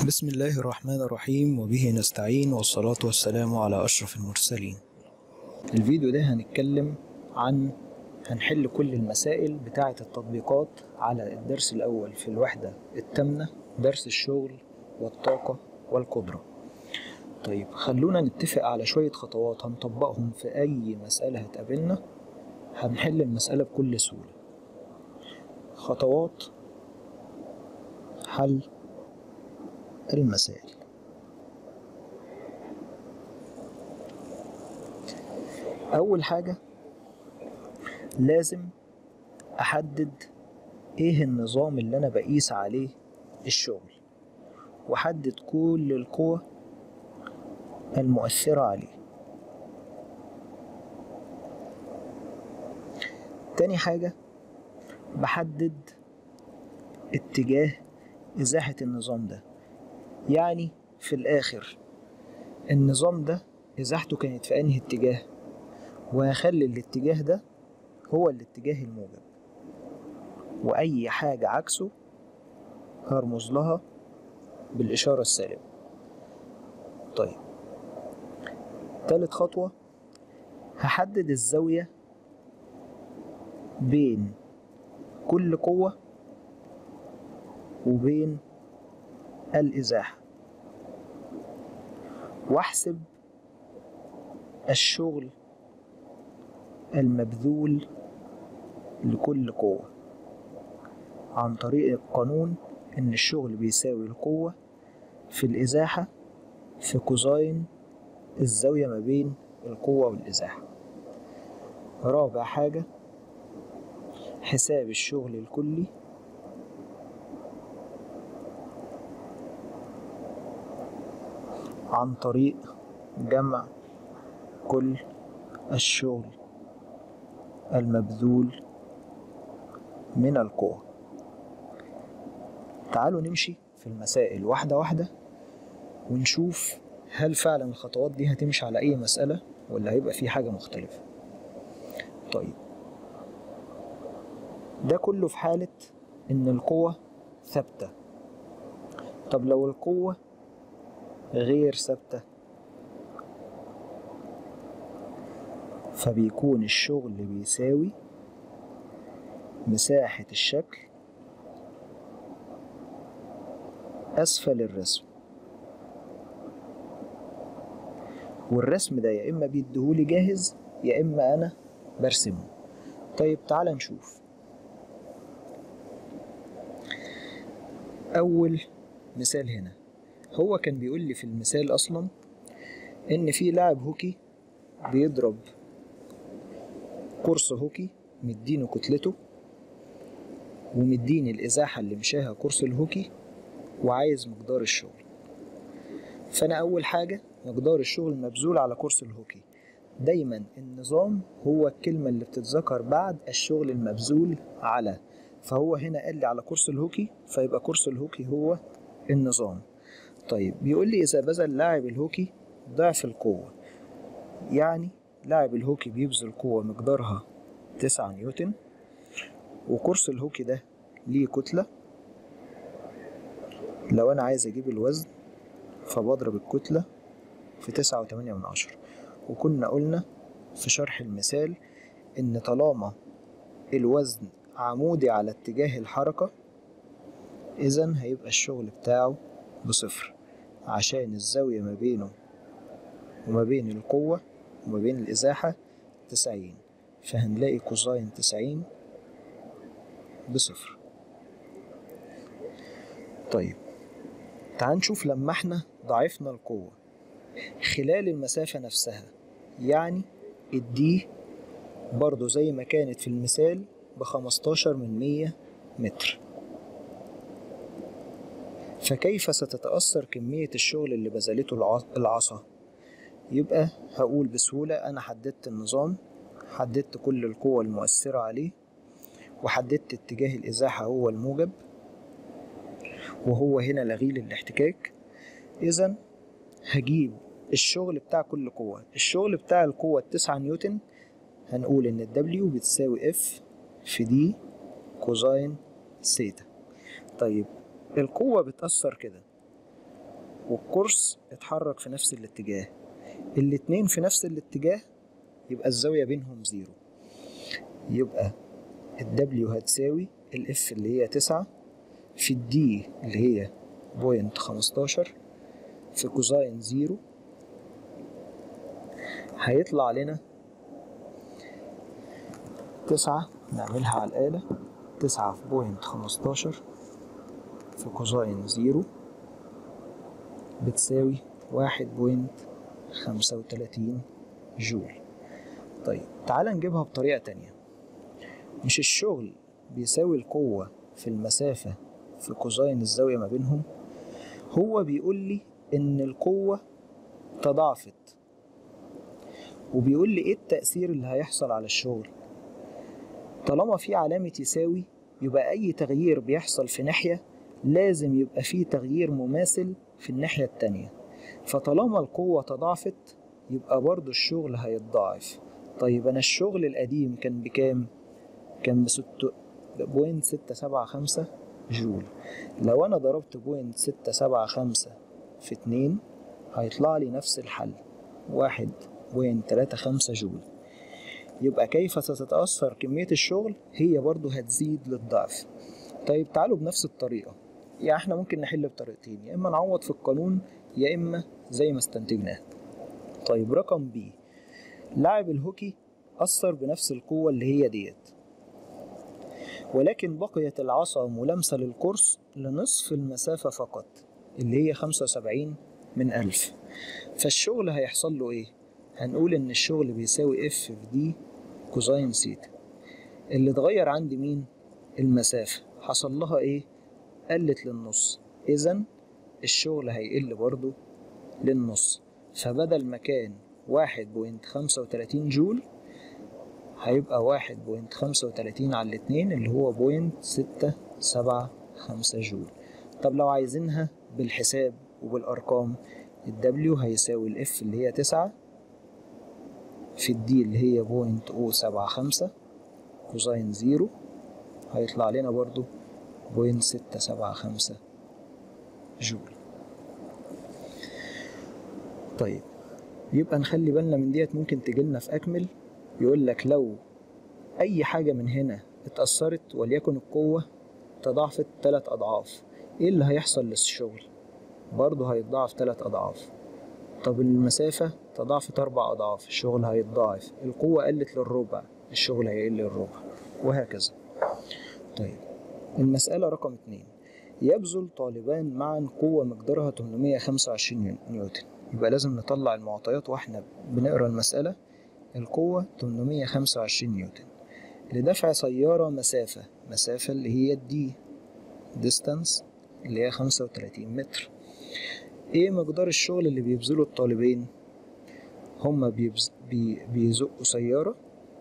بسم الله الرحمن الرحيم وبه نستعين والصلاة والسلام على أشرف المرسلين الفيديو ده هنتكلم عن هنحل كل المسائل بتاعة التطبيقات على الدرس الأول في الوحدة التامنة درس الشغل والطاقة والقدرة طيب خلونا نتفق على شوية خطوات هنطبقهم في أي مسألة هتقابلنا هنحل المسألة بكل سهولة خطوات حل المسائل أول حاجة لازم أحدد إيه النظام اللي أنا بقيس عليه الشغل وأحدد كل القوى المؤثرة عليه تاني حاجة بحدد اتجاه إزاحة النظام ده يعني في الآخر النظام ده إزاحته كانت في أنهي اتجاه وهخلي الاتجاه ده هو الاتجاه الموجب وأي حاجة عكسه هرمز لها بالإشارة السالبة طيب تالت خطوة هحدد الزاوية بين كل قوة وبين الإزاحة واحسب الشغل المبذول لكل قوة عن طريق القانون إن الشغل بيساوي القوة في الإزاحة في كوزاين الزاوية ما بين القوة والإزاحة رابع حاجة حساب الشغل الكلي عن طريق جمع كل الشغل المبذول من القوى تعالوا نمشي في المسائل واحدة واحدة ونشوف هل فعلا الخطوات دي هتمشي على أي مسألة ولا هيبقى في حاجة مختلفة طيب ده كله في حالة إن القوة ثابتة طب لو القوة غير ثابتة فبيكون الشغل بيساوي مساحة الشكل أسفل الرسم والرسم ده يا إما بيديهولي جاهز يا إما أنا برسمه طيب تعال نشوف أول مثال هنا هو كان بيقول لي في المثال أصلا إن في لاعب هوكي بيضرب قرص هوكي مدينه كتلته ومديني الإزاحة اللي مشاها قرص الهوكي وعايز مقدار الشغل فأنا أول حاجة مقدار الشغل مبذول على قرص الهوكي دايما النظام هو الكلمة اللي بتتذكر بعد الشغل المبذول على فهو هنا قال لي على قرص الهوكي فيبقى قرص الهوكي هو النظام طيب بيقول لي إذا بذل لاعب الهوكي ضعف القوة يعني لاعب الهوكي بيبذل قوة مقدارها تسعة نيوتن وقرص الهوكي ده ليه كتلة لو أنا عايز أجيب الوزن فبضرب الكتلة في تسعة وتمانية من عشرة وكنا قلنا في شرح المثال إن طالما الوزن عمودي على اتجاه الحركة إذا هيبقى الشغل بتاعه بصفر عشان الزاوية ما بينه وما بين القوة وما بين الإزاحة تسعين فهنلاقي كوزاين تسعين بصفر طيب تعال نشوف لما احنا ضعفنا القوة خلال المسافة نفسها يعني الدي برضو زي ما كانت في المثال بخمستاشر من مية متر فكيف ستتأثر كمية الشغل اللي بذلته العصا يبقى هقول بسهولة أنا حددت النظام حددت كل القوة المؤثرة عليه وحددت اتجاه الإزاحة هو الموجب وهو هنا لغيل الاحتكاك إذا هجيب الشغل بتاع كل قوة الشغل بتاع القوة التسعة نيوتن هنقول إن الدبليو بتساوي اف في دي كوزاين سيتا طيب القوة بتأثر كده والقرص اتحرك في نفس الاتجاه الاتنين في نفس الاتجاه يبقى الزاوية بينهم زيرو يبقى الدبليو هتساوي الاف اللي هي تسعة في الدي اللي هي بوينت خمستاشر في كوزاين زيرو هيطلع لنا تسعة نعملها على الآلة تسعة في بوينت خمستاشر في كوزاين زيرو بتساوي واحد بوينت خمسة وتلاتين جول طيب تعال نجيبها بطريقة تانية مش الشغل بيساوي القوة في المسافة في كوزاين الزاوية ما بينهم هو بيقول لي إن القوة تضاعفت وبيقول لي إيه التأثير اللي هيحصل على الشغل طالما في علامة يساوي يبقى أي تغيير بيحصل في ناحية لازم يبقى فيه تغيير مماثل في الناحية التانية فطالما القوة تضاعفت يبقى برضو الشغل هيتضاعف طيب أنا الشغل القديم كان بكام؟ كان بست بوينت ستة سبعة خمسة جول لو أنا ضربت بوينت ستة سبعة خمسة في اتنين هيطلع لي نفس الحل واحد بوينت تلاتة خمسة جول يبقى كيف ستتأثر كمية الشغل هي برضو هتزيد للضعف طيب تعالوا بنفس الطريقة يعني احنا ممكن نحل بطريقتين يا اما نعوض في القانون يا اما زي ما استنتجناه طيب رقم بي لاعب الهوكي أثر بنفس القوة اللي هي ديت ولكن بقيت العصا ملامسة للقرص لنصف المسافة فقط اللي هي خمسة وسبعين من ألف فالشغل هيحصل له إيه؟ هنقول إن الشغل بيساوي اف في دي كوزاين سيتا اللي اتغير عندي مين؟ المسافة حصل لها إيه؟ قلت للنص إذا الشغل هيقل برضو للنص فبدل ما كان واحد بوينت خمسة وتلاتين جول هيبقى واحد بوينت خمسة وتلاتين على الاتنين اللي هو بوينت ستة سبعة خمسة جول طب لو عايزينها بالحساب وبالأرقام الدبليو هيساوي الإف اللي هي تسعة في الدي اللي هي بوينت أو سبعة خمسة كوزاين زيرو هيطلع لنا برضو بوينت ستة سبعة خمسة جول طيب يبقى نخلي بالنا من ديت ممكن تجيلنا في أكمل يقول لك لو أي حاجة من هنا اتأثرت وليكن القوة تضاعفت تلات أضعاف إيه اللي هيحصل للشغل؟ برضه هيتضاعف تلات أضعاف طب المسافة تضاعفت أربع أضعاف الشغل هيتضاعف القوة قلت للربع الشغل هيقل للربع وهكذا طيب المسألة رقم اتنين يبذل طالبان معا قوة مقدارها 825 نيوتن يبقى لازم نطلع المعطيات واحنا بنقرا المسألة القوة 825 نيوتن لدفع سيارة مسافة مسافة اللي هي الدي distance اللي هي 35 متر ايه مقدار الشغل اللي بيبذله الطالبين هما بيبز... بي... بيزقوا سيارة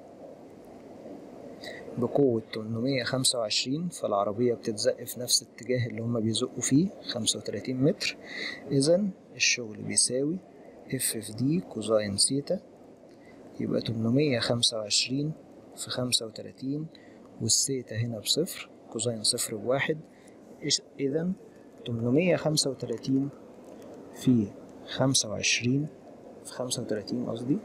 بقوة 825 فالعربية بتتزق في نفس الاتجاه اللي هما بيزقوا فيه 35 متر إذا الشغل بيساوي اف في دي كوزاين سيتا يبقى 825 في 35 والسيتا هنا بصفر كوزاين صفر بواحد إذا 835 في 25 في 35 قصدي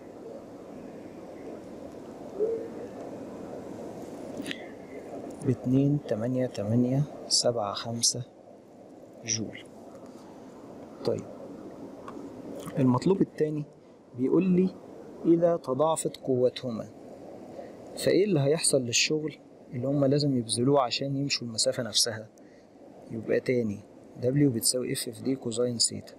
باتنين تمانية تمانية سبعة خمسة جول طيب المطلوب التاني بيقول لي إذا تضاعفت قوتهما فإيه اللي هيحصل للشغل اللي هما لازم يبذلوه عشان يمشوا المسافة نفسها يبقى تاني W بتساوي F في دي كوزاين سيتا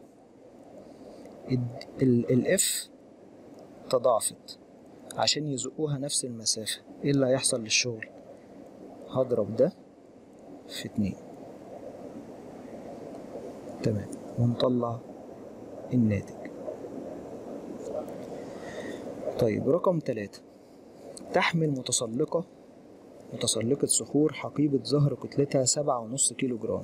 ال F تضاعفت عشان يزقوها نفس المسافة ايه اللي هيحصل للشغل هضرب ده في اتنين تمام ونطلع الناتج طيب رقم تلاتة تحمل متسلقة متسلقة صخور حقيبة ظهر كتلتها سبعة ونص كيلو جرام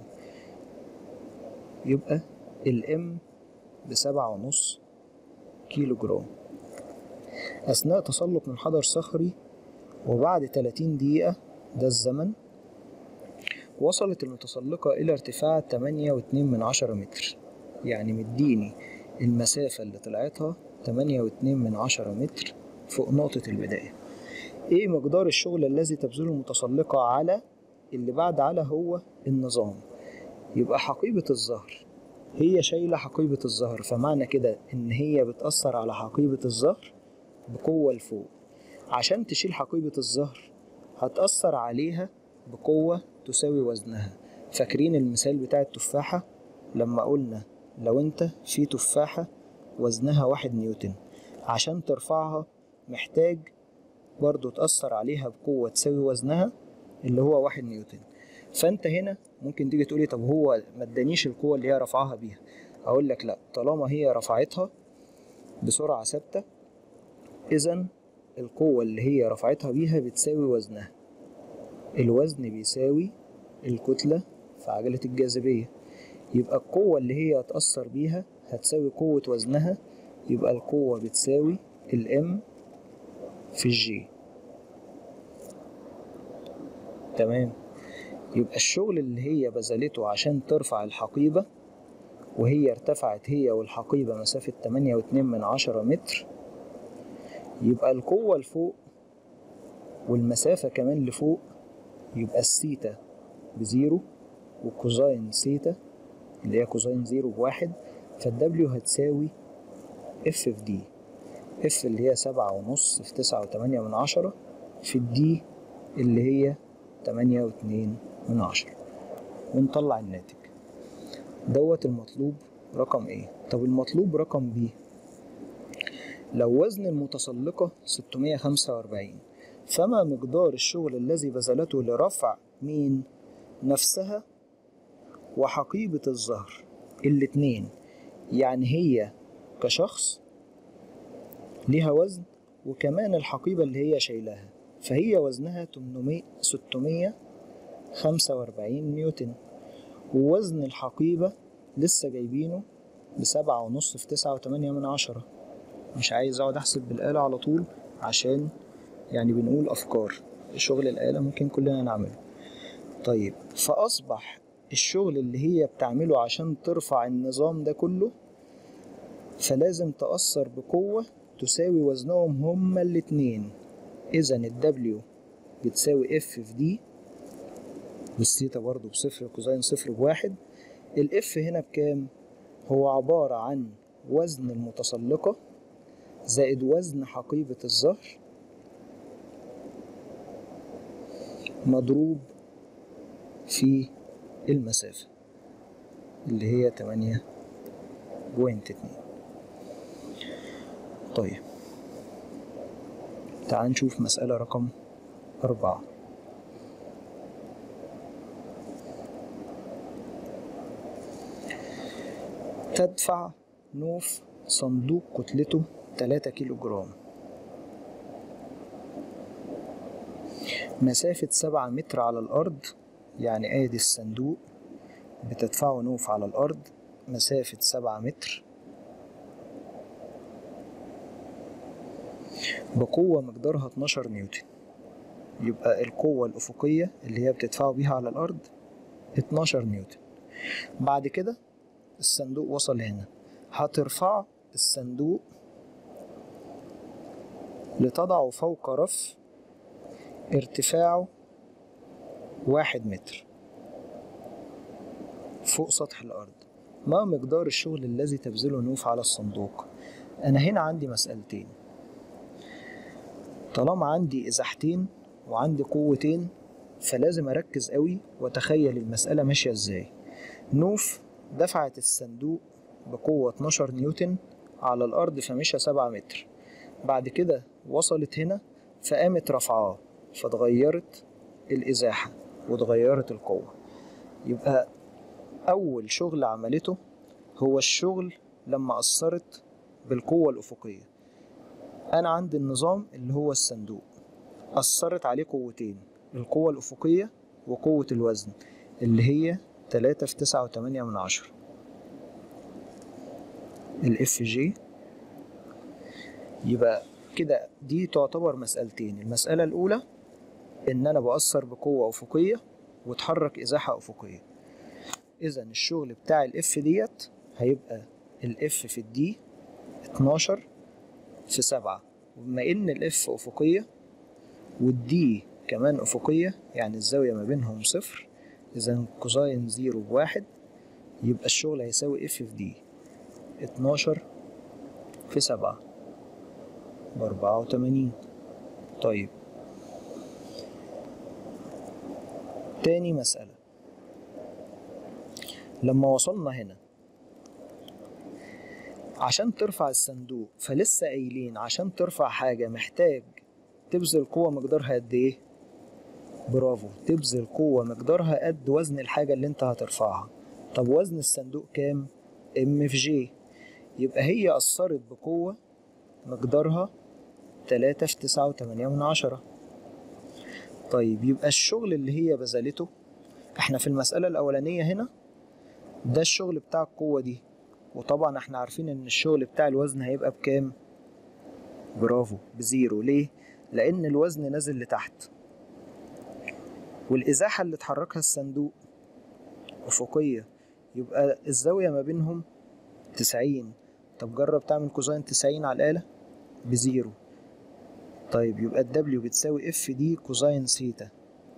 يبقى الام بسبعة ونص كيلو جرام أثناء تسلق منحدر صخري وبعد 30 دقيقة ده الزمن وصلت المتسلقة إلى ارتفاع 8 واتنين من عشرة متر يعني مديني المسافة اللي طلعتها تمانية واتنين من عشرة متر فوق نقطة البداية ايه مقدار الشغل الذي تبذله المتسلقة على اللي بعد على هو النظام يبقى حقيبة الظهر هي شايلة حقيبة الظهر فمعنى كده إن هي بتأثر على حقيبة الظهر بقوة لفوق عشان تشيل حقيبة الظهر هتأثر عليها بقوة تساوي وزنها فاكرين المثال بتاع التفاحة لما قلنا لو انت في تفاحة وزنها واحد نيوتن عشان ترفعها محتاج برضو تأثر عليها بقوة تساوي وزنها اللي هو واحد نيوتن فانت هنا ممكن تيجي تقولي طب هو ما ادانيش القوة اللي هي رفعها بيها اقول لك لا طالما هي رفعتها بسرعة ثابتة اذا القوة اللي هي رفعتها بيها بتساوي وزنها الوزن بيساوي الكتلة في عجلة الجاذبية يبقى القوة اللي هي هتأثر بيها هتساوي قوة وزنها يبقى القوة بتساوي الام في الجي تمام يبقى الشغل اللي هي بذلته عشان ترفع الحقيبة وهي ارتفعت هي والحقيبة مسافة تمانية واتنين من عشرة متر يبقى القوة لفوق والمسافة كمان لفوق يبقى السيتا بزيرو وكوزاين سيتا اللي هي كوزاين زيرو بواحد فالدبليو هتساوي اف في دي اف اللي هي سبعة ونص في تسعة وتمانية من عشرة في الدي اللي هي تمانية واتنين من عشرة ونطلع الناتج دوت المطلوب رقم ايه طب المطلوب رقم بي لو وزن المتسلقة 645 فما مقدار الشغل الذي بذلته لرفع مين نفسها وحقيبة الظهر الاتنين يعني هي كشخص ليها وزن وكمان الحقيبة اللي هي شايلاها فهي وزنها 800 645 نيوتن ووزن الحقيبة لسه جايبينه بسبعة ونص في تسعة وتمانية من عشرة مش عايز اقعد احسب بالآلة على طول عشان يعني بنقول أفكار شغل الآلة ممكن كلنا نعمله طيب فأصبح الشغل اللي هي بتعمله عشان ترفع النظام ده كله فلازم تأثر بقوة تساوي وزنهم هما الاتنين إذا الدبليو بتساوي اف في دي والثيتا برضه بصفر كوزين صفر بواحد الاف هنا بكام؟ هو عبارة عن وزن المتسلقة زائد وزن حقيبة الظهر مضروب في المسافة اللي هي تمانية بوينت اتنين طيب تعال نشوف مسألة رقم أربعة تدفع نوف صندوق كتلته تلاتة كيلو جرام مسافة سبعة متر على الأرض يعني ادي الصندوق بتدفعه نوف على الأرض مسافة سبعة متر بقوة مقدارها 12 نيوتن يبقى القوة الأفقية اللي هي بتدفعه بيها على الأرض 12 نيوتن بعد كده الصندوق وصل هنا هترفع الصندوق لتضعه فوق رف ارتفاعه واحد متر فوق سطح الأرض ما مقدار الشغل الذي تبذله نوف على الصندوق أنا هنا عندي مسألتين طالما عندي إزاحتين وعندي قوتين فلازم أركز قوي وأتخيل المسألة ماشية إزاي نوف دفعت الصندوق بقوة 12 نيوتن على الأرض فمشى 7 متر بعد كده وصلت هنا فقامت رفعاه فاتغيرت الإزاحة واتغيرت القوة يبقى أول شغل عملته هو الشغل لما أثرت بالقوة الأفقية أنا عندي النظام اللي هو الصندوق أثرت عليه قوتين القوة الأفقية وقوة الوزن اللي هي تلاتة في تسعة وتمانية من عشرة الاف جي يبقى كده دي تعتبر مسألتين المسألة الأولى إن أنا بأثر بقوة أفقية وتحرك إزاحة أفقية إذا الشغل بتاع الاف ديت هيبقى الاف في الدي 12 في 7 وبما ان الاف افقية والدي كمان افقية يعني الزاوية ما بينهم صفر اذا كوزاين زيرو بواحد يبقى الشغل هيساوي اف في دي 12 في 7 بأربعة وتمانين طيب تاني مسألة لما وصلنا هنا عشان ترفع الصندوق فلسه قايلين عشان ترفع حاجة محتاج تبذل قوة مقدارها قد ايه؟ برافو تبذل قوة مقدارها قد وزن الحاجة اللي انت هترفعها طب وزن الصندوق كام؟ ام في جي يبقى هي أثرت بقوة مقدارها تلاتة في تسعة وتمانية من عشرة طيب يبقى الشغل اللي هي بذلته احنا في المسألة الأولانية هنا ده الشغل بتاع القوة دي وطبعا احنا عارفين ان الشغل بتاع الوزن هيبقى بكام برافو بزيرو ليه لان الوزن نازل لتحت والازاحة اللي اتحركها الصندوق افقية يبقى الزاوية ما بينهم تسعين طب جرب تعمل كوزين تسعين على الآلة بزيرو طيب يبقى الدبليو بتساوي اف دي كوزين سيتا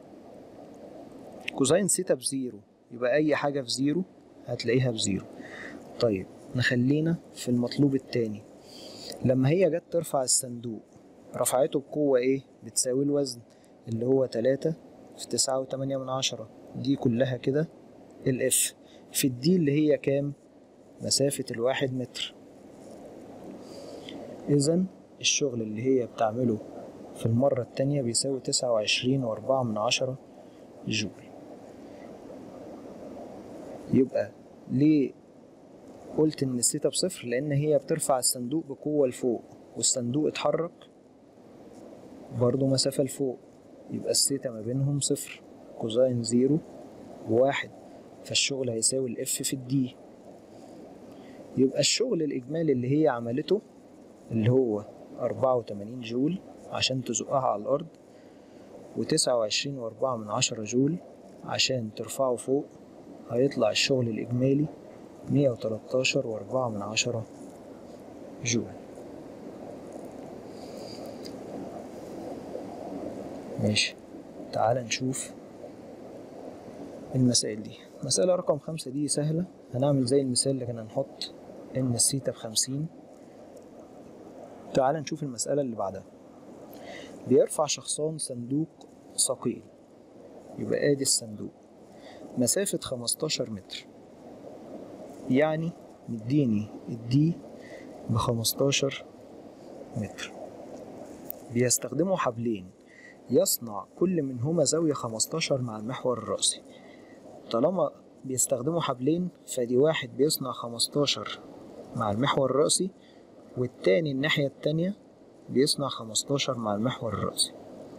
كوزين سيتا بزيرو يبقى اي حاجة في زيرو هتلاقيها بزيرو طيب نخلينا في المطلوب التاني لما هي جت ترفع الصندوق رفعته بقوة ايه بتساوي الوزن اللي هو تلاتة في تسعة وتمانية من عشرة دي كلها كده الاف في الدي اللي هي كام مسافة الواحد متر إذا الشغل اللي هي بتعمله في المرة التانية بيساوي تسعة وعشرين وأربعة من عشرة جول يبقى ليه قلت إن الثيتا بصفر لأن هي بترفع الصندوق بقوة لفوق والصندوق اتحرك برضه مسافة لفوق يبقى الثيتا ما بينهم صفر كوزين زيرو وواحد فالشغل هيساوي الاف في الدي يبقى الشغل الإجمالي اللي هي عملته اللي هو أربعة وتمانين جول عشان تزقها على الأرض وتسعة وعشرين وأربعة من عشرة جول عشان ترفعه فوق هيطلع الشغل الإجمالي مية وتلاتاشر وأربعة من عشرة جول ماشي تعال نشوف المسائل دي مسألة رقم خمسة دي سهلة هنعمل زي المثال اللي كنا نحط إن السيتا بخمسين تعال نشوف المسألة اللي بعدها بيرفع شخصان صندوق ثقيل يبقى ادي الصندوق مسافة خمستاشر متر يعني مديني الدي بخمستاشر متر بيستخدموا حبلين يصنع كل منهما زاوية خمستاشر مع المحور الرأسي طالما بيستخدموا حبلين فدي واحد بيصنع خمستاشر مع المحور الرأسي والتاني الناحية التانية بيصنع خمستاشر مع المحور الرأسي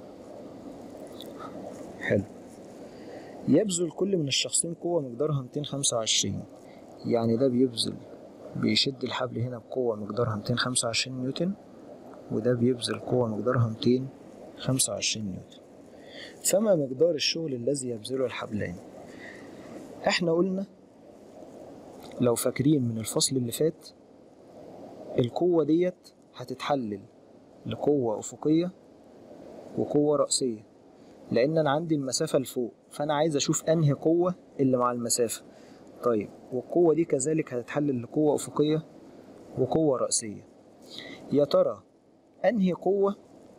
حلو يبذل كل من الشخصين قوة مقدارها 225 يعني ده بيبذل بيشد الحبل هنا بقوة مقدارها 225 نيوتن وده بيبذل قوة مقدارها 225 نيوتن فما مقدار الشغل الذي يبذله الحبلين احنا قلنا لو فاكرين من الفصل اللي فات القوة ديت هتتحلل لقوة أفقية وقوة رأسية لأن أنا عندي المسافة لفوق فأنا عايز أشوف أنهي قوة اللي مع المسافة طيب والقوة دي كذلك هتتحلل لقوة أفقية وقوة رأسية يا ترى أنهي قوة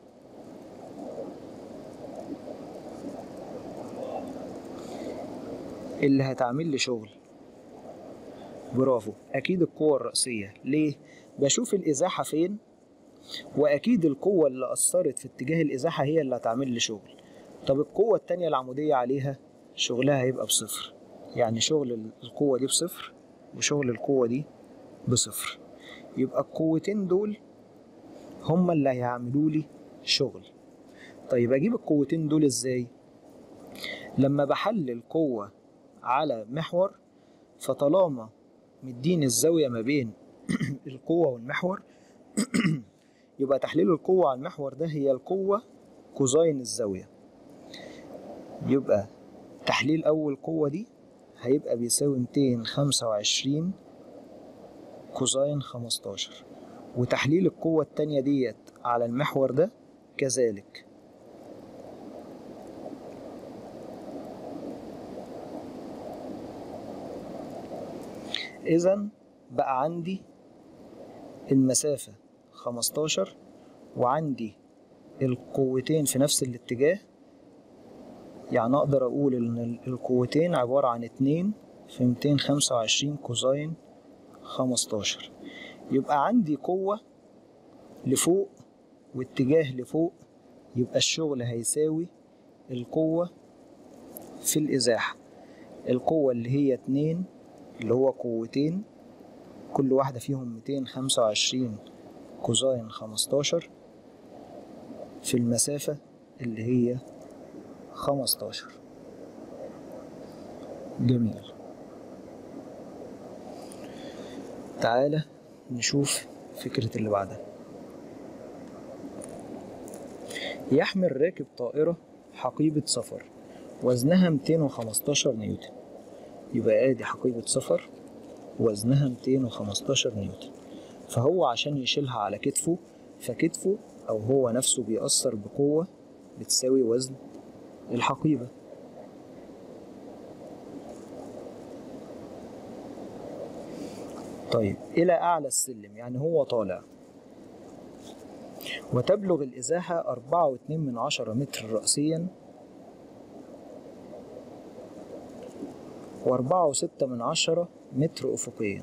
اللي هتعمل لي شغل برافو أكيد القوة الرأسية ليه؟ بشوف الإزاحة فين وأكيد القوة اللي أثرت في اتجاه الإزاحة هي اللي هتعمل لي شغل طب القوة التانية العمودية عليها شغلها هيبقى بصفر يعني شغل القوة دي بصفر وشغل القوة دي بصفر يبقى القوتين دول هما اللي هيعملوا لي شغل طيب أجيب القوتين دول إزاي؟ لما بحلل قوة على محور فطالما مديني الزاوية ما بين القوة والمحور يبقى تحليل القوة على المحور ده هي القوة كوزين الزاوية يبقى تحليل أول قوة دي هيبقى بيساوي ميتين خمسة وعشرين كوزين خمستاشر وتحليل القوة التانية ديت على المحور ده كذلك إذا بقى عندي المسافة خمستاشر وعندي القوتين في نفس الاتجاه يعني أقدر أقول إن القوتين عبارة عن اتنين في ميتين خمسة وعشرين كوزين خمستاشر يبقى عندي قوة لفوق واتجاه لفوق يبقى الشغل هيساوي القوة في الإزاحة القوة اللي هي اتنين اللي هو قوتين كل واحدة فيهم ميتين خمسة وعشرين كوزين خمستاشر في المسافة اللي هي خمستاشر جميل تعالى نشوف فكرة اللي بعدها يحمل راكب طائرة حقيبة سفر وزنها 215 نيوتن يبقى ادي حقيبة سفر وزنها 215 نيوتن فهو عشان يشيلها على كتفه فكتفه أو هو نفسه بيأثر بقوة بتساوي وزن الحقيبة طيب إلى أعلى السلم يعني هو طالع وتبلغ الإزاحة أربعة واتنين من عشرة متر رأسيا وأربعة وستة من عشرة متر أفقيا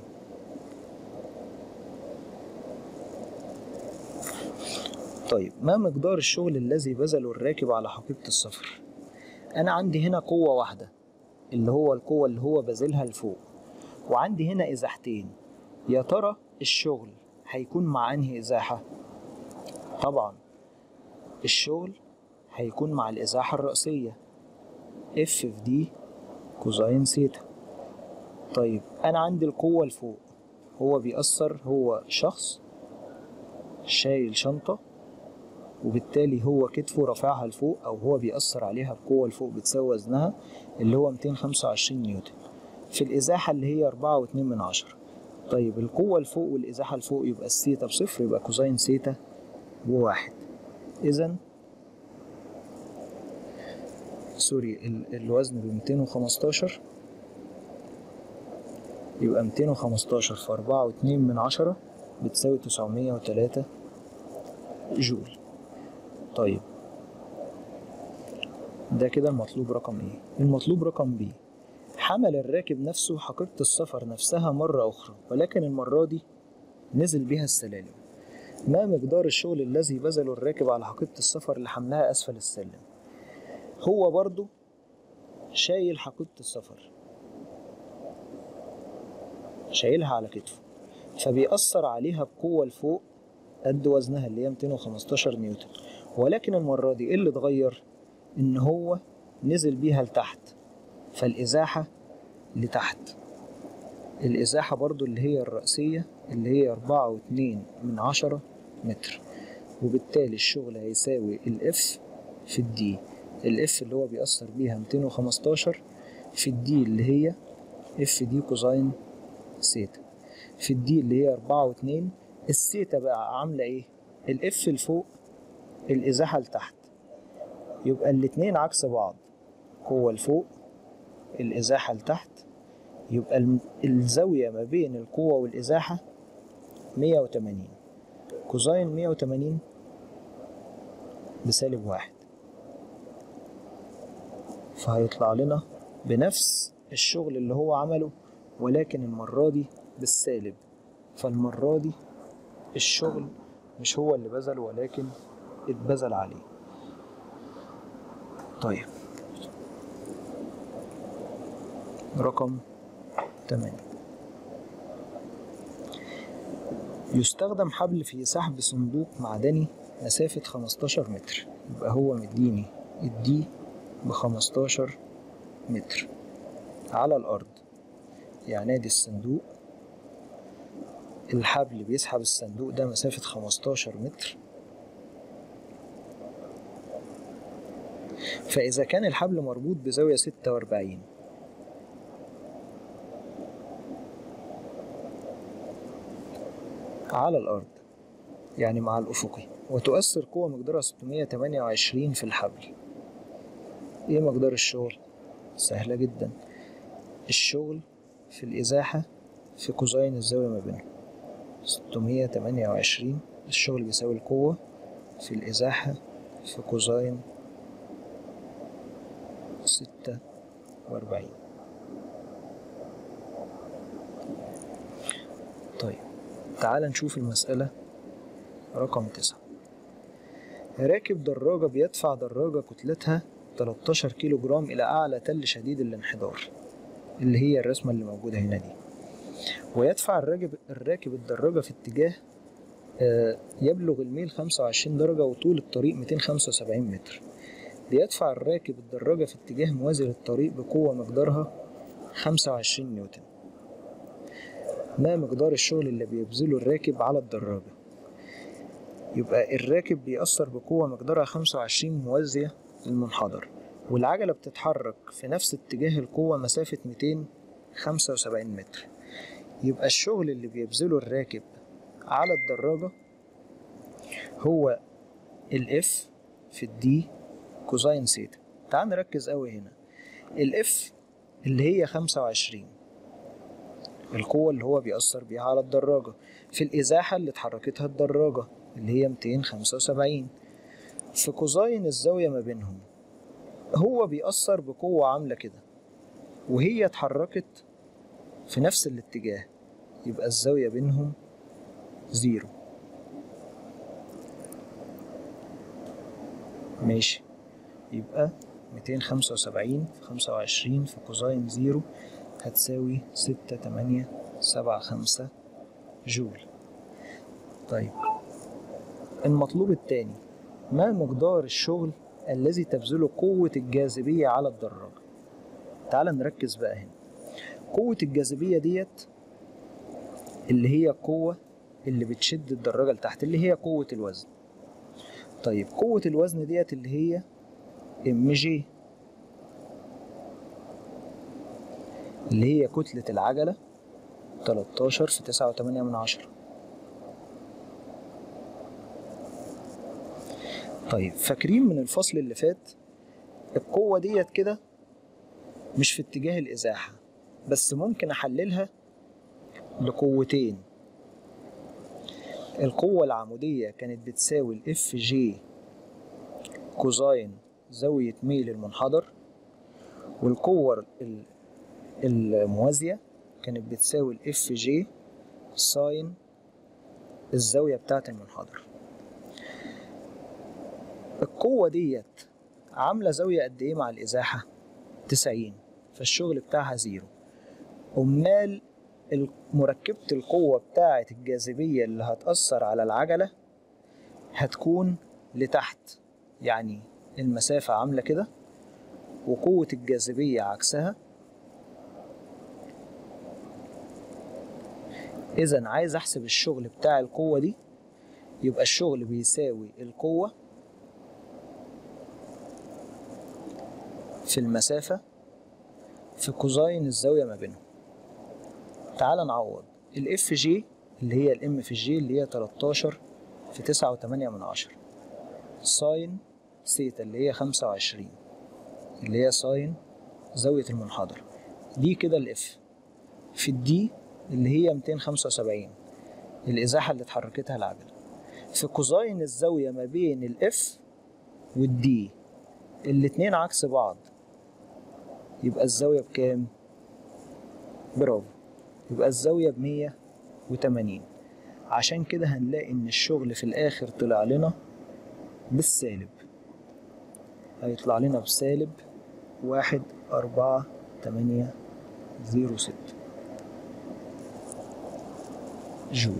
طيب ما مقدار الشغل الذي بذله الراكب على حقيبة السفر أنا عندي هنا قوة واحدة اللي هو القوة اللي هو بذلها لفوق وعندي هنا إزاحتين يا ترى الشغل هيكون مع أنهي إزاحة طبعا الشغل هيكون مع الإزاحة الرأسية اف في دي كوزين سيتا طيب أنا عندي القوة لفوق هو بيأثر هو شخص شايل شنطة وبالتالي هو كتفه رافعها لفوق أو هو بيأثر عليها بقوة لفوق بتساوي وزنها اللي هو 225 نيوتن في الإزاحة اللي هي أربعة واتنين من عشرة طيب القوة لفوق والإزاحة لفوق يبقى السيتا بصفر يبقى كوزين سيتا بواحد إذا سوري ال- الوزن ب 215 يبقى 215 في أربعة واتنين من عشرة بتساوي تسعمية وتلاتة جول طيب ده كده المطلوب رقم ايه المطلوب رقم بي حمل الراكب نفسه حقيبة السفر نفسها مرة أخرى ولكن المرة دي نزل بها السلالم ما مقدار الشغل الذي بذله الراكب على حقيبة السفر لحملها أسفل السلم هو برضو شايل حقيبة السفر شايلها على كتفه فبيأثر عليها بقوة لفوق قد وزنها اللي هي 215 نيوتن ولكن المرة دي ايه اللي اتغير ان هو نزل بيها لتحت فالإزاحة لتحت الإزاحة برضو اللي هي الرأسية اللي هي أربعة واتنين من عشرة متر وبالتالي الشغل هيساوي الإف في الدي الإف اللي هو بيأثر بيها 215 في الدي اللي هي إف دي كوزين سيتا في الدي اللي هي أربعة واتنين السيتا بقى عاملة إيه؟ الإف لفوق الإزاحة لتحت يبقى الاتنين عكس بعض قوة لفوق الإزاحة لتحت يبقى الم- الزاوية ما بين القوة والإزاحة 180 كوزين 180 بسالب واحد فهيطلع لنا بنفس الشغل اللي هو عمله ولكن المرة دي بالسالب فالمرة دي الشغل مش هو اللي بذل ولكن اتبذل عليه طيب رقم 8 يستخدم حبل في سحب صندوق معدني مسافة 15 متر يبقى هو مديني الدي ب 15 متر على الأرض يعني ادي الصندوق الحبل بيسحب الصندوق ده مسافة 15 متر فإذا كان الحبل مربوط بزاوية 46 على الأرض يعني مع الأفقي وتؤثر قوة مقدارها 628 في الحبل إيه مقدار الشغل؟ سهلة جدا الشغل في الإزاحة في كوزين الزاوية ما بينهم 628 الشغل بيساوي القوة في الإزاحة في كوزين ستة وأربعين طيب تعال نشوف المسألة رقم تسعة راكب دراجة بيدفع دراجة كتلتها 13 كيلو جرام إلى أعلى تل شديد الانحدار اللي هي الرسمة اللي موجودة هنا دي ويدفع الراكب الراكب الدراجة في اتجاه آه، يبلغ الميل 25 درجة وطول الطريق 275 متر بيدفع الراكب الدراجة في اتجاه موازي للطريق بقوة مقدارها 25 نيوتن ما مقدار الشغل اللي بيبذله الراكب على الدراجة يبقى الراكب بيأثر بقوة مقدارها 25 موازية للمنحدر والعجلة بتتحرك في نفس اتجاه القوة مسافة 275 متر يبقى الشغل اللي بيبذله الراكب على الدراجة هو الاف في الدي كوزين سيتا تعال نركز قوي هنا الاف اللي هي 25 القوة اللي هو بيأثر بيها على الدراجة في الإزاحة اللي اتحركتها الدراجة اللي هي 275 في كوزين الزاوية ما بينهم هو بيأثر بقوة عاملة كده وهي اتحركت في نفس الاتجاه يبقى الزاوية بينهم زيرو ماشي يبقى ميتين خمسة وسبعين في خمسة وعشرين في كوزين زيرو هتساوي ستة تمانية سبعة خمسة جول طيب المطلوب التاني ما مقدار الشغل الذي تبذله قوة الجاذبية على الدراجة تعال نركز بقى هنا قوة الجاذبية ديت اللي هي القوة اللي بتشد الدراجة لتحت اللي هي قوة الوزن طيب قوة الوزن ديت اللي هي ام جي اللي هي كتلة العجلة 13 في 9.8 من عشرة طيب فاكرين من الفصل اللي فات القوة ديت كده مش في اتجاه الإزاحة بس ممكن أحللها لقوتين القوة العمودية كانت بتساوي الاف جي كوزين زاوية ميل المنحدر والقوة ال- الموازية كانت بتساوي الاف جي ساين الزاوية بتاعة المنحدر القوة ديت عاملة زاوية قد ايه مع الإزاحة؟ 90 فالشغل بتاعها زيرو أمال ال- مركبة القوة بتاعة الجاذبية اللي هتأثر على العجلة هتكون لتحت يعني المسافة عاملة كده وقوة الجاذبية عكسها إذا عايز أحسب الشغل بتاع القوة دي يبقى الشغل بيساوي القوة في المسافة في كوزين الزاوية ما بينهم تعال نعوض الاف جي اللي هي الام في الجي اللي هي 13 في 9 و8 من عشرة ساين سيتا اللي هي 25 اللي هي ساين زاوية المنحدر دي كده الاف في الدي اللي هي 275 الإزاحة اللي اتحركتها العجلة في كوزين الزاوية ما بين الاف والدي الاتنين عكس بعض يبقى الزاوية بكام؟ برافو يبقى الزاوية بمية وتمانين عشان كده هنلاقي إن الشغل في الآخر طلع لنا بالسالب هيطلع لنا بسالب واحد أربعة تمانية زيرو ستة جول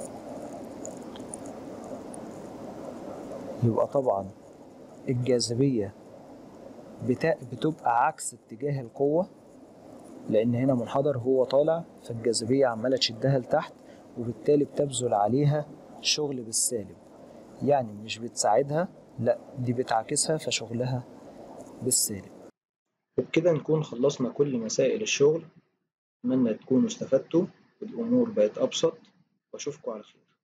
يبقى طبعا الجاذبية بتا... بتبقى عكس اتجاه القوة لأن هنا منحدر هو طالع فالجاذبية عمالة تشدها لتحت وبالتالي بتبذل عليها شغل بالسالب يعني مش بتساعدها لا دي بتعكسها فشغلها بالسالب وبكده نكون خلصنا كل مسائل الشغل أتمنى تكونوا استفدتوا والأمور بقت أبسط وأشوفكم على خير